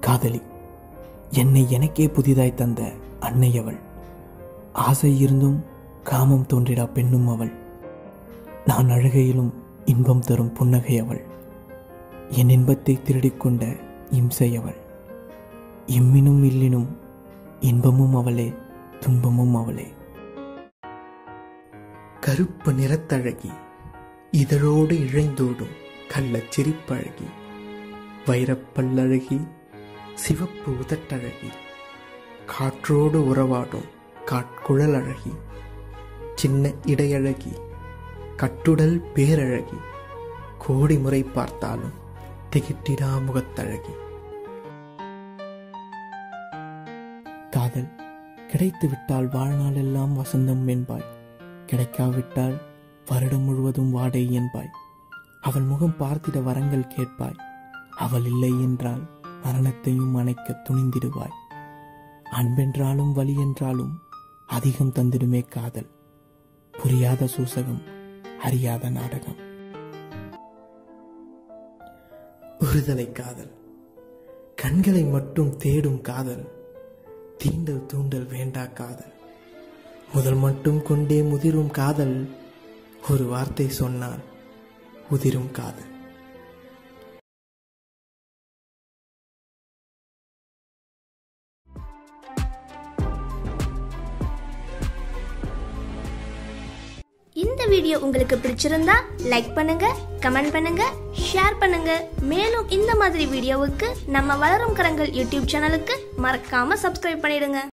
காதலி என்னை எனக்கே புதிதாய் தந்த அன்னை அவள் ஆசை இருந்தும் காமம் தோன்றிடா பெண்ணும் அவள் நான் அழுகையிலும் இன்பம் தரும் புன்னகை அவள் என் இன்பத்தை திருடிக் கொண்ட இம்சை அவள் எம்மினும் இல்லினும் இன்பமும் அவளே துன்பமும் அவளே கருப்பு நிறத்தழகி இதழோடு இழைந்தோடும் கள்ளச் சிரிப்பழகி வைரப்பல்லழகி சிவப்பு உதட்டழகி காற்றோடு உறவாடும் காட்குழல் அழகி சின்ன இடையழகி கட்டுடல் பேரழகி கோடி முறை பார்த்தாலும் திகிட்டிடா முகத்தழகி காதல் கிடைத்து விட்டால் வாழ்நாளெல்லாம் வசந்தம் என்பாய் கிடைக்காவிட்டால் வருடம் முழுவதும் வாடை என்பாய் அவள் முகம் பார்த்திட வரங்கள் கேட்பாய் அவள் இல்லை என்றால் மரணத்தையும் அணைக்க துணிந்திடுவாய் அன்பென்றாலும் வலி என்றாலும் அதிகம் தந்திடுமே காதல் புரியாத சூசகம் அறியாத நாடகம் ஒருதலை காதல் கண்களை மட்டும் தேடும் காதல் தீண்டல் தூண்டல் வேண்டா காதல் முதல் மட்டும் கொண்டே முதிரும் காதல் ஒரு வார்த்தை சொன்னால் உதிரும் காதல் இந்த வீடியோ உங்களுக்கு பிடிச்சிருந்தா லைக் பண்ணுங்க கமெண்ட் பண்ணுங்க ஷேர் பண்ணுங்க மேலும் இந்த மாதிரி வீடியோவுக்கு நம்ம வளரும் கரங்கள் யூடியூப் சேனலுக்கு மறக்காம சப்ஸ்கிரைப் பண்ணிடுங்க